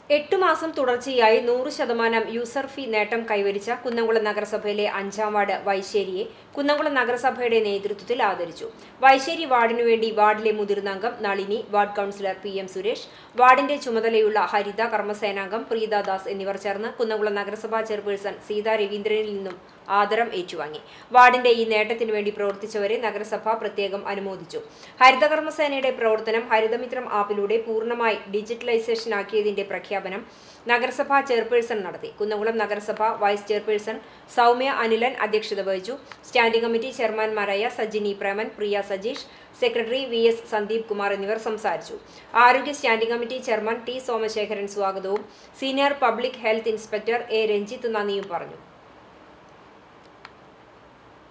എട്ടു മാസം തുടർച്ചയായി നൂറ് ശതമാനം യൂസർ ഫീ നേട്ടം കൈവരിച്ച കുന്നംകുളം നഗരസഭയിലെ അഞ്ചാം വാർഡ് വൈശ്ശേരിയെ കുന്നംകുളം നഗരസഭയുടെ നേതൃത്വത്തിൽ ആദരിച്ചു വൈശ്ശേരി വാർഡിനു വേണ്ടി വാർഡിലെ മുതിർന്ന അംഗം Nalini ward councillor P M Suresh വാർഡിന്റെ ചുമതലയുള്ള ഹരിത കർമ്മസേനാംഗം പ്രീത ദാസ് എന്നിവർ ചേർന്ന് കുന്നംകുളം നഗരസഭാ ചെയർപേഴ്സൺ സീതാ രവീന്ദ്രനിൽ നിന്നും ആദരം ഏറ്റുവാങ്ങി വാർഡിന്റെ ഈ നേട്ടത്തിനു വേണ്ടി പ്രവർത്തിച്ചവരെ നഗരസഭ പ്രത്യേകം അനുമോദിച്ചു ഹരിതകർമ്മസേനയുടെ പ്രവർത്തനം ഹരിതമിത്രം ആപ്പിലൂടെ പൂർണ്ണമായി ഡിജിറ്റലൈസേഷൻ ആക്കിയതിന്റെ പ്രഖ്യാപനം നഗരസഭാ ചെയർപേഴ്സൺ നടത്തി കുന്നംകുളം നഗരസഭ വൈസ് ചെയർപേഴ്സൺ സൗമ്യ അനിലൻ അധ്യക്ഷത വഹിച്ചു സ്റ്റാൻഡിംഗ് കമ്മിറ്റി ചെയർമാൻമാരായ Sajini Preman Priya Sajeesh secretary V S Sandeep Kumar എന്നിവർ സംസാരിച്ചു ആരോഗ്യ standing committee chairman T Somasekharan സ്വാഗതവും senior public health inspector A Ranjith നന്ദിയും പറഞ്ഞു